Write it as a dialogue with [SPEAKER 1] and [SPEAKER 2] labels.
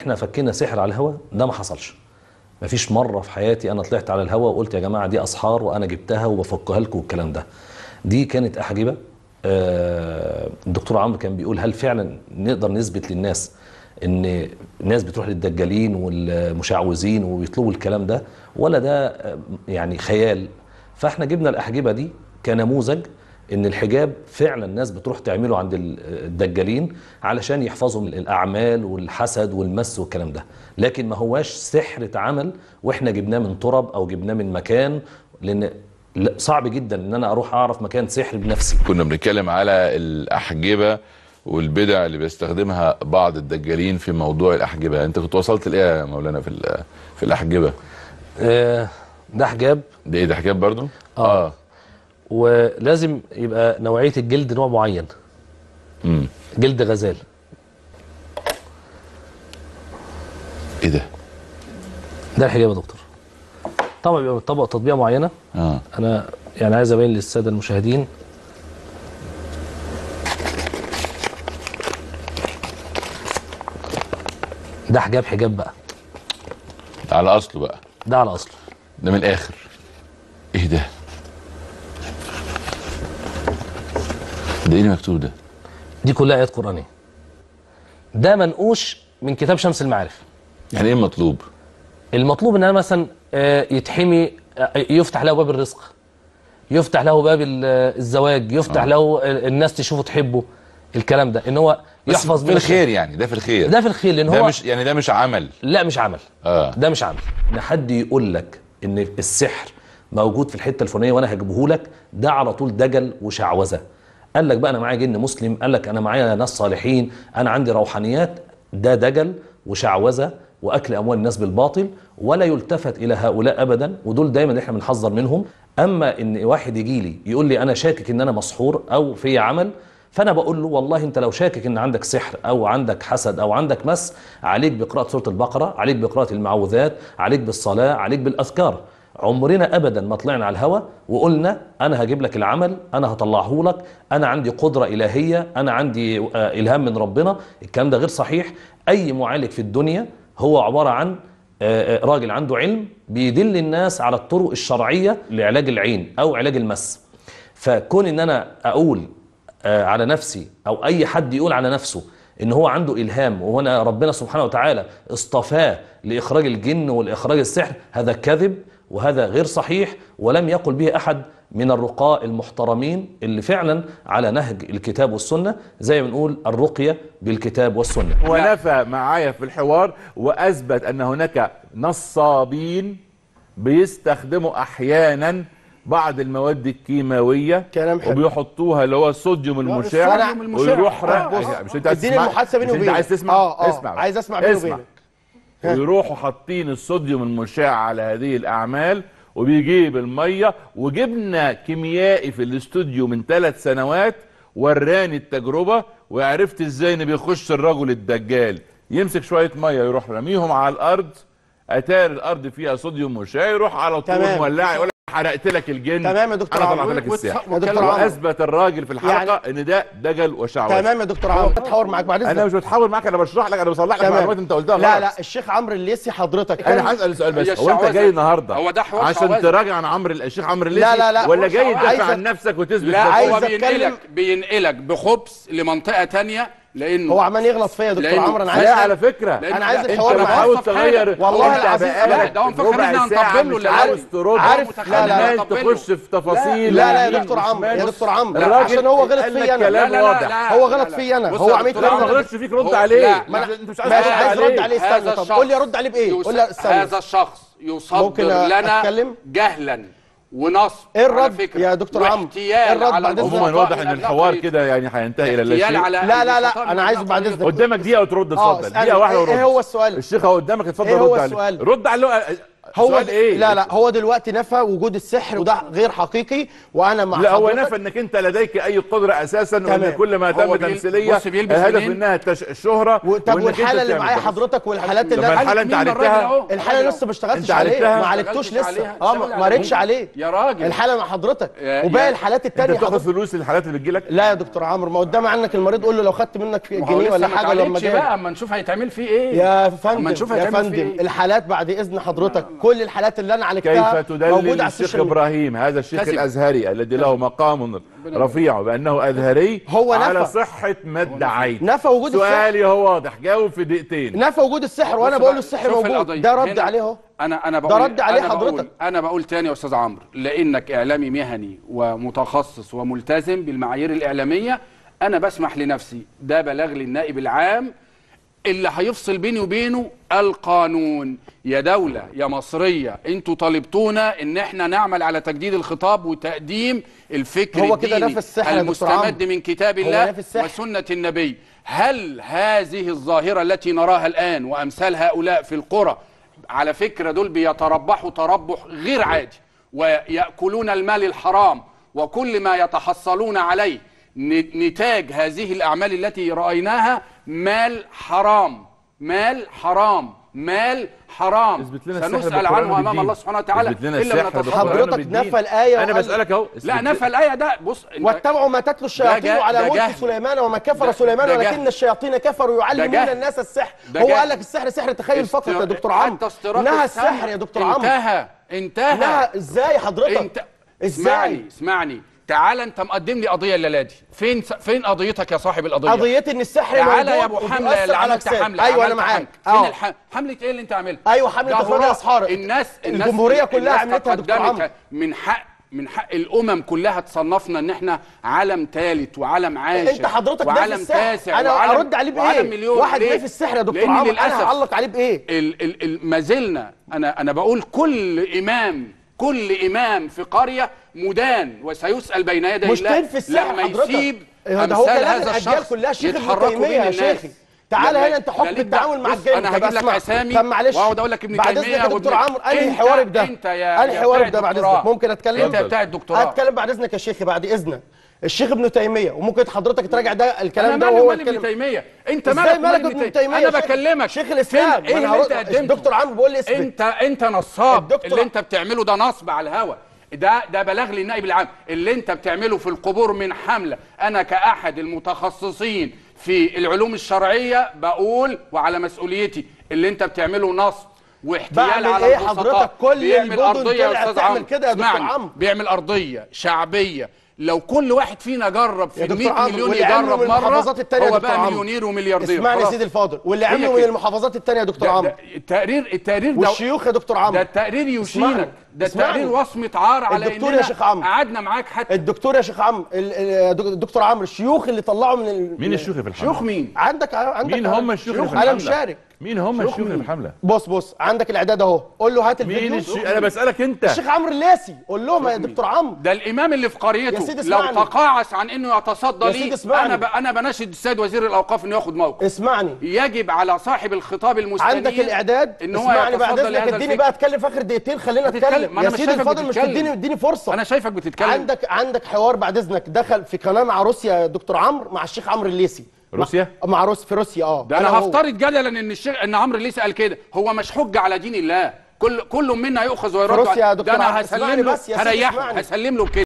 [SPEAKER 1] احنا فكينا سحر على الهوا ده ما حصلش مفيش مره في حياتي انا طلعت على الهوا وقلت يا جماعه دي اسحار وانا جبتها وبفكها لكم والكلام ده دي كانت احجبه آه، الدكتور عمرو كان بيقول هل فعلا نقدر نثبت للناس ان الناس بتروح للدجالين والمشعوذين وبيطلبوا الكلام ده ولا ده آه، يعني خيال فاحنا جبنا الاحجبه دي كنموذج ان الحجاب فعلا الناس بتروح تعمله عند ال- الدجالين علشان يحفظوا من الاعمال والحسد والمس والكلام ده لكن ما هواش سحر اتعمل واحنا جبناه من ترب او جبناه من مكان لان لا- صعب جدا ان انا اروح اعرف مكان سحر بنفسي
[SPEAKER 2] كنا بنتكلم على الأحجبة والبدع اللي بيستخدمها بعض الدجالين في موضوع الأحجبة أنت كنت وصلت لإيه يا مولانا في ال- في الأحجبة
[SPEAKER 1] آه، ده حجاب
[SPEAKER 2] ده إيه ده حجاب برضو؟
[SPEAKER 1] آه. ولازم يبقى نوعيه الجلد نوع معين
[SPEAKER 2] امم
[SPEAKER 1] جلد غزال
[SPEAKER 2] إيه ده؟
[SPEAKER 1] ده الحجاب يا دكتور طبعا بيبقى مطبق تطبيقه معينه
[SPEAKER 2] آه
[SPEAKER 1] انا يعني عايز ابين للساده المشاهدين ده حجاب حجاب بقى
[SPEAKER 2] على أصله بقى
[SPEAKER 1] ده على اصله
[SPEAKER 2] ده من الآخر إيه ده؟ ده إيه اللي مكتوب ده؟
[SPEAKER 1] دي كلها ايات قرانيه ده منقوش من كتاب شمس المعارف
[SPEAKER 2] يعني إيه المطلوب؟
[SPEAKER 1] المطلوب ان انا مثلا آه، يتحمي آه، يفتح له باب الرزق يفتح له باب ال- الزواج يفتح له الناس تشوفه تحبه الكلام ده ان هو
[SPEAKER 2] بس
[SPEAKER 1] يحفظ
[SPEAKER 2] في
[SPEAKER 1] من
[SPEAKER 2] الخير يعني ده في الخير
[SPEAKER 1] ده في الخير لان
[SPEAKER 2] ده
[SPEAKER 1] هو
[SPEAKER 2] مش يعني ده مش عمل
[SPEAKER 1] لا مش عمل
[SPEAKER 2] اه
[SPEAKER 1] ده مش عمل ان حد يقول لك ان السحر موجود في الحته الفلانيه وانا هجيبه لك ده على طول دجل وشعوذه قال لك بقى انا معايا جن مسلم قال لك انا معايا ناس صالحين انا عندي روحانيات ده دجل وشعوذه واكل اموال الناس بالباطل ولا يلتفت الى هؤلاء ابدا ودول دايما احنا بنحذر منهم اما ان واحد يجي لي يقول لي انا شاكك ان انا مسحور او في عمل فانا بقول له والله انت لو شاكك ان عندك سحر او عندك حسد او عندك مس عليك بقراءه سوره البقره عليك بقراءه المعوذات عليك بالصلاه عليك بالاذكار عمرنا ابدا ما طلعنا على الهوا وقلنا انا هجيب لك العمل انا هطلعه لك انا عندي قدره الهيه انا عندي آه، الهام من ربنا الكلام ده غير صحيح اي معالج في الدنيا هو عباره عن آه، آه، راجل عنده علم بيدل الناس على الطرق الشرعيه لعلاج العين او علاج المس فكون ان انا اقول آه، على نفسي او اي حد يقول على نفسه ان هو عنده الهام وهنا ربنا سبحانه وتعالى اصطفاه لاخراج الجن والاخراج السحر هذا كذب وهذا غير صحيح ولم يقل به احد من الرقاء المحترمين اللي فعلا على نهج الكتاب والسنه زي ما بنقول الرقيه بالكتاب والسنه
[SPEAKER 3] ونفى معايا في الحوار واثبت ان هناك نصابين بيستخدموا احيانا بعض المواد الكيماويه
[SPEAKER 4] كلام حلو.
[SPEAKER 3] وبيحطوها اللي هو الصوديوم المشع
[SPEAKER 4] الصوديوم المشع.
[SPEAKER 3] ويروح
[SPEAKER 4] آه،
[SPEAKER 3] رق-
[SPEAKER 4] بص،
[SPEAKER 3] مش انت عايز
[SPEAKER 4] اديني
[SPEAKER 3] تسمع
[SPEAKER 4] المحادثة بيني
[SPEAKER 3] مش انت
[SPEAKER 4] وبينك.
[SPEAKER 3] عايز تسمع
[SPEAKER 4] آه، آه،
[SPEAKER 3] اسمع بقى.
[SPEAKER 4] عايز أسمع بيني
[SPEAKER 3] اسمع.
[SPEAKER 4] وبينك.
[SPEAKER 3] ويروحوا حاطين الصوديوم المشع على هذه الاعمال وبيجيب الميه وجبنا كيميائي في الاستوديو من ثلاث سنوات وراني التجربه وعرفت ازاي ان بيخش الرجل الدجال يمسك شويه ميه يروح رميهم على الارض اتار الارض فيها صوديوم مشع يروح على طول
[SPEAKER 4] تمام.
[SPEAKER 3] مولع يقول لك حرقت لك الجن
[SPEAKER 4] تمام يا دكتور
[SPEAKER 3] انا
[SPEAKER 4] عمرو.
[SPEAKER 3] طلعت لك
[SPEAKER 4] وتص-
[SPEAKER 3] السحر
[SPEAKER 4] يا دكتور عمرو.
[SPEAKER 3] واثبت الراجل في الحلقه ان ده دجل وشعوذه
[SPEAKER 4] تمام يا دكتور عمرو بتحاور معاك بعد
[SPEAKER 3] انا
[SPEAKER 4] اذنك
[SPEAKER 3] مش بتحاول معاك انا بشرح لك انا بصلح لك
[SPEAKER 4] تمام.
[SPEAKER 3] معلومات انت قلتها
[SPEAKER 4] لا
[SPEAKER 3] غلط.
[SPEAKER 4] لا الشيخ عمرو الليسي حضرتك
[SPEAKER 3] انا هسال سؤال بس
[SPEAKER 5] هي
[SPEAKER 3] هو انت
[SPEAKER 5] الشعوذة-
[SPEAKER 3] جاي النهارده
[SPEAKER 5] هو ده حوار
[SPEAKER 3] عشان
[SPEAKER 5] شعوذة.
[SPEAKER 3] تراجع عن عمرو الشيخ عمرو الليثي
[SPEAKER 4] لا، لا، لا،
[SPEAKER 3] ولا
[SPEAKER 4] هو
[SPEAKER 3] جاي
[SPEAKER 4] شعوذة.
[SPEAKER 3] تدافع
[SPEAKER 4] عايز
[SPEAKER 3] عن نفسك وتثبت
[SPEAKER 5] لا
[SPEAKER 4] عايز
[SPEAKER 5] هو
[SPEAKER 3] نفسك؟
[SPEAKER 4] أتكلم.
[SPEAKER 5] بينقلك بينقلك بخبث لمنطقه تانية لانه
[SPEAKER 4] هو عمال يغلط فيا يا دكتور
[SPEAKER 5] لأنه-
[SPEAKER 4] عمرو انا
[SPEAKER 3] لا
[SPEAKER 4] عايز
[SPEAKER 3] على فكره
[SPEAKER 5] لأن-
[SPEAKER 4] أنا عايز
[SPEAKER 5] لا،
[SPEAKER 4] الحوار
[SPEAKER 5] أنت
[SPEAKER 4] معاك.
[SPEAKER 5] بتحاول
[SPEAKER 3] بتحاول تغير
[SPEAKER 4] والله
[SPEAKER 3] أنت
[SPEAKER 4] العظيم
[SPEAKER 3] بقالك
[SPEAKER 5] لا، ده هو مفكر
[SPEAKER 3] ربع
[SPEAKER 5] إن إحنا
[SPEAKER 3] ساعة
[SPEAKER 5] هنطبل له
[SPEAKER 3] مش
[SPEAKER 5] اللي
[SPEAKER 3] عاوز
[SPEAKER 5] عاوز.
[SPEAKER 3] ترد
[SPEAKER 4] عارف- لا، لا، لا،
[SPEAKER 3] عمال
[SPEAKER 5] نطبل له.
[SPEAKER 3] تخش في تفاصيل
[SPEAKER 4] لا لا يا
[SPEAKER 3] يمين
[SPEAKER 4] دكتور عمرو
[SPEAKER 3] وشمال.
[SPEAKER 4] يا دكتور عمرو
[SPEAKER 3] الراجل
[SPEAKER 4] عشان هو غلط
[SPEAKER 3] قال لك
[SPEAKER 4] فيا انا
[SPEAKER 3] كلام
[SPEAKER 5] لا، لا،
[SPEAKER 3] واضح
[SPEAKER 5] لا،
[SPEAKER 4] هو
[SPEAKER 5] لا،
[SPEAKER 4] غلط
[SPEAKER 5] لا.
[SPEAKER 4] فيا انا
[SPEAKER 5] بص
[SPEAKER 4] هو
[SPEAKER 5] يا
[SPEAKER 4] عمال
[SPEAKER 5] دكتور
[SPEAKER 3] لا ما
[SPEAKER 4] يتكلم
[SPEAKER 5] عمرو،
[SPEAKER 3] غلطش فيك رد
[SPEAKER 5] هو-
[SPEAKER 3] عليه
[SPEAKER 5] لا،
[SPEAKER 3] ما-
[SPEAKER 5] لا.
[SPEAKER 3] انت مش عايز
[SPEAKER 4] ماشي
[SPEAKER 3] ترد
[SPEAKER 4] عايز
[SPEAKER 3] عليه
[SPEAKER 4] ارد عليه استنى
[SPEAKER 5] هذا
[SPEAKER 4] طب
[SPEAKER 5] الشخص
[SPEAKER 4] قول لي ارد عليه بايه
[SPEAKER 5] يص-
[SPEAKER 4] قول لي استنى
[SPEAKER 5] هذا الشخص يصدر
[SPEAKER 4] ممكن
[SPEAKER 5] لنا
[SPEAKER 4] أتكلم؟
[SPEAKER 5] جهلا ونصب
[SPEAKER 4] إيه
[SPEAKER 5] على
[SPEAKER 4] الرد
[SPEAKER 5] فكرة.
[SPEAKER 4] يا دكتور عمرو؟
[SPEAKER 5] واحتيال
[SPEAKER 4] إيه الرد
[SPEAKER 5] على
[SPEAKER 4] بعد إذنك؟
[SPEAKER 5] الوسطاء
[SPEAKER 3] عموما واضح ان
[SPEAKER 5] الأدنى
[SPEAKER 3] الحوار
[SPEAKER 5] طريق.
[SPEAKER 3] كده يعني هينتهي الى لا
[SPEAKER 5] احتيال
[SPEAKER 3] شيء
[SPEAKER 5] على
[SPEAKER 4] لا، لا، لا،
[SPEAKER 5] الوسطاء
[SPEAKER 4] أنا
[SPEAKER 5] من
[SPEAKER 4] عايز
[SPEAKER 5] الأدنى
[SPEAKER 4] بعد
[SPEAKER 5] طريق.
[SPEAKER 4] إذنك.
[SPEAKER 3] قدامك دقيقه وترد
[SPEAKER 4] آه،
[SPEAKER 3] اتفضل
[SPEAKER 4] اسألني.
[SPEAKER 3] دقيقه واحده
[SPEAKER 4] إيه-
[SPEAKER 3] ورد
[SPEAKER 4] إيه هو السؤال؟
[SPEAKER 3] الشيخ اهو قدامك اتفضل
[SPEAKER 4] إيه هو
[SPEAKER 3] رد
[SPEAKER 4] السؤال؟
[SPEAKER 3] عليه رد عليه
[SPEAKER 4] هو
[SPEAKER 3] سؤال
[SPEAKER 4] د-
[SPEAKER 3] ايه
[SPEAKER 4] لا لا هو دلوقتي نفى وجود السحر وده غير حقيقي وانا مع
[SPEAKER 3] لا هو
[SPEAKER 4] حضرتك.
[SPEAKER 3] نفى انك انت لديك اي قدره اساسا وان
[SPEAKER 4] تمام.
[SPEAKER 3] كل ما
[SPEAKER 5] هو
[SPEAKER 3] تم
[SPEAKER 5] بيل-
[SPEAKER 3] تمثيليه
[SPEAKER 5] بص بيلبس
[SPEAKER 3] الهدف
[SPEAKER 5] منين؟
[SPEAKER 3] منها التش... الشهره
[SPEAKER 4] و- طب
[SPEAKER 3] وإنك
[SPEAKER 4] والحاله
[SPEAKER 3] أنت
[SPEAKER 4] اللي
[SPEAKER 3] تعمل
[SPEAKER 4] معايا
[SPEAKER 3] ده.
[SPEAKER 4] حضرتك والحالات
[SPEAKER 3] طب
[SPEAKER 4] اللي
[SPEAKER 3] ما
[SPEAKER 4] انا
[SPEAKER 3] الحالة أنت
[SPEAKER 5] مين الراجل
[SPEAKER 3] عرفتها؟
[SPEAKER 5] أهو؟
[SPEAKER 4] الحاله
[SPEAKER 5] الراجل
[SPEAKER 4] لسه ما اشتغلتش
[SPEAKER 3] أنت
[SPEAKER 4] عليه
[SPEAKER 3] عرفتها؟
[SPEAKER 4] ما
[SPEAKER 5] ما
[SPEAKER 4] عالجتوش
[SPEAKER 5] اشتغلتش
[SPEAKER 4] لسه
[SPEAKER 5] عليها.
[SPEAKER 4] اه
[SPEAKER 5] اشتغل
[SPEAKER 4] ما
[SPEAKER 5] عليها.
[SPEAKER 4] ماركش عليه
[SPEAKER 5] يا راجل.
[SPEAKER 4] الحاله مع حضرتك
[SPEAKER 5] يا-
[SPEAKER 4] وباقي
[SPEAKER 5] يا-
[SPEAKER 4] الحالات
[SPEAKER 3] انت
[SPEAKER 4] التانية
[SPEAKER 3] بتاخد
[SPEAKER 4] حضرتك
[SPEAKER 3] فلوس الحالات اللي بتجيلك
[SPEAKER 4] لا يا دكتور عمرو ما قدام عنك المريض قول له لو خدت منك
[SPEAKER 5] ما هو
[SPEAKER 4] جنيه
[SPEAKER 5] لسه
[SPEAKER 4] ولا
[SPEAKER 5] ما
[SPEAKER 4] حاجه لما
[SPEAKER 5] اتعالجش
[SPEAKER 4] جاي
[SPEAKER 5] بقى اما نشوف هيتعمل فيه ايه
[SPEAKER 4] يا
[SPEAKER 5] اما
[SPEAKER 4] فندم
[SPEAKER 5] نشوف
[SPEAKER 4] يا
[SPEAKER 5] هيتعمل فيه
[SPEAKER 4] فندم
[SPEAKER 5] ايه
[SPEAKER 4] الحالات بعد اذن حضرتك كل الحالات اللي انا عالجتها
[SPEAKER 3] كيف تدلل
[SPEAKER 4] موجوده على
[SPEAKER 3] الشيخ
[SPEAKER 4] السوشيال ميديا.
[SPEAKER 3] ابراهيم هذا الشيخ
[SPEAKER 5] كذب.
[SPEAKER 3] الازهري الذي له مقام رفيع بانه ازهري
[SPEAKER 4] هو
[SPEAKER 3] على
[SPEAKER 4] نفى.
[SPEAKER 3] صحه ما ادعيت
[SPEAKER 4] نفى وجود السحر
[SPEAKER 3] سؤالي هو واضح جاوب في دقيقتين
[SPEAKER 4] نفى وجود السحر وانا
[SPEAKER 5] بص
[SPEAKER 4] بقول
[SPEAKER 5] بقى،
[SPEAKER 4] له السحر
[SPEAKER 5] شوف
[SPEAKER 4] موجود
[SPEAKER 5] القضية.
[SPEAKER 4] ده رد
[SPEAKER 5] هنا
[SPEAKER 4] عليه اهو
[SPEAKER 5] انا انا بقول
[SPEAKER 4] رد عليه
[SPEAKER 5] أنا بقول-
[SPEAKER 4] حضرتك.
[SPEAKER 5] انا بقول تاني يا استاذ عمرو لانك اعلامي مهني ومتخصص وملتزم بالمعايير الاعلاميه انا بسمح لنفسي ده بلاغ للنائب العام اللي هيفصل بيني وبينه القانون يا دولة يا مصرية انتوا طالبتونا ان احنا نعمل على تجديد الخطاب وتقديم الفكر
[SPEAKER 4] هو كده
[SPEAKER 5] الديني
[SPEAKER 4] نفى السحر يا دكتور عمرو.
[SPEAKER 5] المستمد من كتاب
[SPEAKER 4] هو
[SPEAKER 5] الله
[SPEAKER 4] نفى السحر.
[SPEAKER 5] وسنة النبي هل هذه الظاهرة التي نراها الآن وأمثال هؤلاء في القرى على فكرة دول بيتربحوا تربح غير عادي ويأكلون المال الحرام وكل ما يتحصلون عليه ن- نتاج هذه الأعمال التي رأيناها مال حرام مال حرام مال حرام
[SPEAKER 3] اثبت لنا السحر
[SPEAKER 5] سنسأل
[SPEAKER 3] بالقرآن
[SPEAKER 5] عنه أمام
[SPEAKER 3] وبالدين.
[SPEAKER 5] الله سبحانه وتعالى
[SPEAKER 3] اثبت لنا
[SPEAKER 5] إلا من
[SPEAKER 3] السحر
[SPEAKER 5] نتصدر
[SPEAKER 3] بالقرآن
[SPEAKER 4] حضرتك
[SPEAKER 3] وبالدين.
[SPEAKER 4] نفى الآية
[SPEAKER 3] انا
[SPEAKER 4] وقال-
[SPEAKER 3] بسالك اهو
[SPEAKER 5] لا
[SPEAKER 3] اثبت-
[SPEAKER 5] نفى الآية ده بص أنت-
[SPEAKER 4] واتبعوا ما تتلو الشياطين
[SPEAKER 5] جهل-
[SPEAKER 4] على
[SPEAKER 5] ده
[SPEAKER 4] ملك
[SPEAKER 5] جهل.
[SPEAKER 4] سليمان وما كفر
[SPEAKER 5] ده-
[SPEAKER 4] سليمان
[SPEAKER 5] ده
[SPEAKER 4] ولكن
[SPEAKER 5] جهل.
[SPEAKER 4] الشياطين كفروا يعلمون
[SPEAKER 5] جهل.
[SPEAKER 4] الناس السحر
[SPEAKER 5] ده
[SPEAKER 4] هو
[SPEAKER 5] جهل.
[SPEAKER 4] قال لك السحر سحر تخيل فقط يا
[SPEAKER 5] است-
[SPEAKER 4] دكتور عمرو
[SPEAKER 5] حتى استراق
[SPEAKER 4] نهى
[SPEAKER 5] السمع
[SPEAKER 4] السحر يا دكتور عمرو
[SPEAKER 5] انتهى انتهى
[SPEAKER 4] نهى ازاي حضرتك
[SPEAKER 5] انت
[SPEAKER 4] ازاي
[SPEAKER 5] اسمعني اسمعني تعال انت مقدم لي قضيه الليله دي فين فين قضيتك يا صاحب القضيه
[SPEAKER 4] قضيتي ان السحر
[SPEAKER 5] تعالى يا
[SPEAKER 4] موجود
[SPEAKER 5] ابو حمله
[SPEAKER 4] وبيأثر
[SPEAKER 5] اللي
[SPEAKER 4] على
[SPEAKER 5] عملت
[SPEAKER 4] الأجساد.
[SPEAKER 5] حمله
[SPEAKER 4] ايوه انا
[SPEAKER 5] عملت
[SPEAKER 4] معاك
[SPEAKER 5] حملة. فين
[SPEAKER 4] اه
[SPEAKER 5] الح... حمله ايه اللي انت عاملها
[SPEAKER 4] ايوه حمله
[SPEAKER 5] ده
[SPEAKER 4] افراد
[SPEAKER 5] هراء.
[SPEAKER 4] اسحار
[SPEAKER 5] الناس الناس
[SPEAKER 4] الجمهوريه كلها
[SPEAKER 5] الناس
[SPEAKER 4] عملتها يا دكتور
[SPEAKER 5] تقدمت
[SPEAKER 4] عمرو
[SPEAKER 5] من حق من حق الامم كلها تصنفنا ان احنا عالم ثالث وعالم عاشر
[SPEAKER 4] انت حضرتك نافي
[SPEAKER 5] وعالم
[SPEAKER 4] السحر
[SPEAKER 5] تاسع
[SPEAKER 4] انا
[SPEAKER 5] وعالم
[SPEAKER 4] ارد عليه
[SPEAKER 5] وعالم
[SPEAKER 4] بايه
[SPEAKER 5] مليون
[SPEAKER 4] واحد
[SPEAKER 5] ليه؟
[SPEAKER 4] نافي السحر يا دكتور
[SPEAKER 5] لأن
[SPEAKER 4] عمرو
[SPEAKER 5] للأسف
[SPEAKER 4] انا هعلق عليه بايه
[SPEAKER 5] ال ال ال ما زلنا انا انا بقول كل امام كل امام في قريه مدان وسيسال بين يدي
[SPEAKER 4] مش
[SPEAKER 5] الله
[SPEAKER 4] تنفي السحر
[SPEAKER 5] لما
[SPEAKER 4] حضرتك
[SPEAKER 5] يسيب
[SPEAKER 4] ايوه ده هو
[SPEAKER 5] أمثال
[SPEAKER 4] كلام
[SPEAKER 5] هذا
[SPEAKER 4] الاجيال
[SPEAKER 5] الشخص
[SPEAKER 4] كلها شيخ ابن
[SPEAKER 5] يتحركوا
[SPEAKER 4] تيميه
[SPEAKER 5] بين
[SPEAKER 4] يا
[SPEAKER 5] الناس.
[SPEAKER 4] شيخي تعال
[SPEAKER 5] لما-
[SPEAKER 4] هنا انت حكم
[SPEAKER 5] لما-
[SPEAKER 4] التعامل مع
[SPEAKER 5] بص،
[SPEAKER 4] الجن
[SPEAKER 5] انا
[SPEAKER 4] طب
[SPEAKER 5] هجيب لك
[SPEAKER 4] اسمع.
[SPEAKER 5] اسامي
[SPEAKER 4] طب معلش
[SPEAKER 5] واقعد اقول لك ابن
[SPEAKER 4] بعد
[SPEAKER 5] تيميه
[SPEAKER 4] اذنك يا دكتور
[SPEAKER 5] وابن-
[SPEAKER 4] عمرو انهي
[SPEAKER 5] أنت-
[SPEAKER 4] حوارك ده
[SPEAKER 5] انت يا
[SPEAKER 4] انهي
[SPEAKER 5] يا
[SPEAKER 4] حوارك
[SPEAKER 5] بتاع
[SPEAKER 4] ده بعد
[SPEAKER 5] الدكتوراه.
[SPEAKER 4] اذنك ممكن اتكلم
[SPEAKER 5] انت بتاع الدكتوراه
[SPEAKER 4] هتكلم بعد اذنك يا شيخي بعد اذنك الشيخ ابن تيميه وممكن حضرتك تراجع ده الكلام
[SPEAKER 5] انا
[SPEAKER 4] ده
[SPEAKER 5] مالي
[SPEAKER 4] وهو
[SPEAKER 5] ومال ابن
[SPEAKER 4] يتكلم
[SPEAKER 5] تيميه انت
[SPEAKER 4] ازاي
[SPEAKER 5] مالك
[SPEAKER 4] مالك
[SPEAKER 5] ومال
[SPEAKER 4] ابن تيميه
[SPEAKER 5] انا
[SPEAKER 4] يا شيخ؟
[SPEAKER 5] بكلمك
[SPEAKER 4] شيخ الاسلام
[SPEAKER 5] فين- ايه
[SPEAKER 4] ما أنا
[SPEAKER 5] اللي انت
[SPEAKER 4] هرد-
[SPEAKER 5] قدمته
[SPEAKER 4] الدكتور عمرو بيقول لي اثبت
[SPEAKER 5] انت انت نصاب
[SPEAKER 4] الدكتور-
[SPEAKER 5] اللي انت بتعمله ده نصب على الهوا ده ده بلاغ للنائب العام اللي انت بتعمله في القبور من حمله انا كاحد المتخصصين في العلوم الشرعيه بقول وعلى مسؤوليتي اللي انت بتعمله نصب واحتيال
[SPEAKER 4] بعمل
[SPEAKER 5] على
[SPEAKER 4] ايه
[SPEAKER 5] البسطاء.
[SPEAKER 4] حضرتك؟ كل
[SPEAKER 5] بيعمل
[SPEAKER 4] المدن
[SPEAKER 5] ارضيه يا
[SPEAKER 4] طلعت
[SPEAKER 5] استاذ
[SPEAKER 4] تعمل
[SPEAKER 5] عمرو
[SPEAKER 4] كده يا دكتور
[SPEAKER 5] اسمعني.
[SPEAKER 4] عمرو.
[SPEAKER 5] بيعمل ارضيه شعبيه لو كل واحد فينا جرب
[SPEAKER 4] يا
[SPEAKER 5] في ال
[SPEAKER 4] دكتور
[SPEAKER 5] 100
[SPEAKER 4] عمرو
[SPEAKER 5] مليون
[SPEAKER 4] واللي عمله
[SPEAKER 5] يجرب
[SPEAKER 4] من
[SPEAKER 5] مره
[SPEAKER 4] المحافظات التانية يا
[SPEAKER 5] هو
[SPEAKER 4] دكتور
[SPEAKER 5] بقى
[SPEAKER 4] عمرو.
[SPEAKER 5] مليونير وملياردير
[SPEAKER 4] اسمعني يا
[SPEAKER 5] خلاص.
[SPEAKER 4] سيدي الفاضل واللي
[SPEAKER 5] هي
[SPEAKER 4] عمله من
[SPEAKER 5] كده.
[SPEAKER 4] المحافظات التانية يا دكتور
[SPEAKER 5] ده-
[SPEAKER 4] عمرو
[SPEAKER 5] ده التقرير التقرير ده
[SPEAKER 4] والشيوخ يا دكتور عمرو
[SPEAKER 5] ده التقرير
[SPEAKER 4] اسمعني.
[SPEAKER 5] يشينك ده
[SPEAKER 4] اسمعني.
[SPEAKER 5] التقرير وصمة عار على
[SPEAKER 4] الدكتور يا
[SPEAKER 5] إننا
[SPEAKER 4] شيخ عمرو.
[SPEAKER 5] قعدنا معاك حتى
[SPEAKER 4] الدكتور يا شيخ عمرو ال- ال- الدكتور عمرو الشيوخ اللي طلعوا من ال...
[SPEAKER 3] مين الشيوخ في الحمله
[SPEAKER 5] شيوخ مين
[SPEAKER 4] عندك عندك
[SPEAKER 3] مين هم الشيوخ اللي في
[SPEAKER 4] انا
[SPEAKER 3] الحمله
[SPEAKER 4] مشارك
[SPEAKER 3] مين هم
[SPEAKER 5] شيوخ
[SPEAKER 3] الشيوخ اللي
[SPEAKER 5] مين؟
[SPEAKER 3] في الحمله
[SPEAKER 4] بص بص عندك الاعداد اهو قول له هات الفيديو
[SPEAKER 3] مين الشيوخ انا بسالك انت
[SPEAKER 4] الشيخ عمرو اللاسي قول لهم يا دكتور عمرو
[SPEAKER 5] ده الامام اللي في قريته
[SPEAKER 4] يا سيدي
[SPEAKER 5] لو
[SPEAKER 4] اسمعني.
[SPEAKER 5] تقاعس عن انه يتصدى
[SPEAKER 4] يا
[SPEAKER 5] لي
[SPEAKER 4] سيدي اسمعني.
[SPEAKER 5] انا ب... انا بناشد السيد وزير الاوقاف انه ياخد موقف
[SPEAKER 4] اسمعني
[SPEAKER 5] يجب على صاحب الخطاب المستنير
[SPEAKER 4] عندك الاعداد
[SPEAKER 5] ان هو
[SPEAKER 4] اسمعني بعد
[SPEAKER 5] يتصدى
[SPEAKER 4] اذنك
[SPEAKER 5] لهذا
[SPEAKER 4] اديني
[SPEAKER 5] الفكر.
[SPEAKER 4] بقى اتكلم في اخر دقيقتين خلينا
[SPEAKER 5] هتتكلم.
[SPEAKER 4] اتكلم
[SPEAKER 5] ما
[SPEAKER 4] يا
[SPEAKER 5] أنا مش
[SPEAKER 4] سيدي
[SPEAKER 5] شايفك
[SPEAKER 4] الفاضل مش
[SPEAKER 5] بتتكلم.
[SPEAKER 4] تديني اديني فرصه
[SPEAKER 5] انا شايفك بتتكلم
[SPEAKER 4] عندك عندك حوار بعد اذنك دخل في قناه مع روسيا يا دكتور عمرو مع الشيخ عمرو الليسي
[SPEAKER 3] روسيا؟
[SPEAKER 4] مع, مع روسيا في روسيا اه
[SPEAKER 5] ده انا
[SPEAKER 4] هو.
[SPEAKER 5] هفترض جدلا ان الشيخ ان عمرو الليثي قال كده هو مش حجه على دين الله كل كل منا يؤخذ ويرد
[SPEAKER 4] روسيا يا
[SPEAKER 5] ده
[SPEAKER 4] دكتور
[SPEAKER 5] انا
[SPEAKER 4] عمرو، اسمعني
[SPEAKER 5] هسلم له
[SPEAKER 4] بس يا سيدي
[SPEAKER 5] هريحه
[SPEAKER 4] اسمعني.
[SPEAKER 5] هسلم له بكده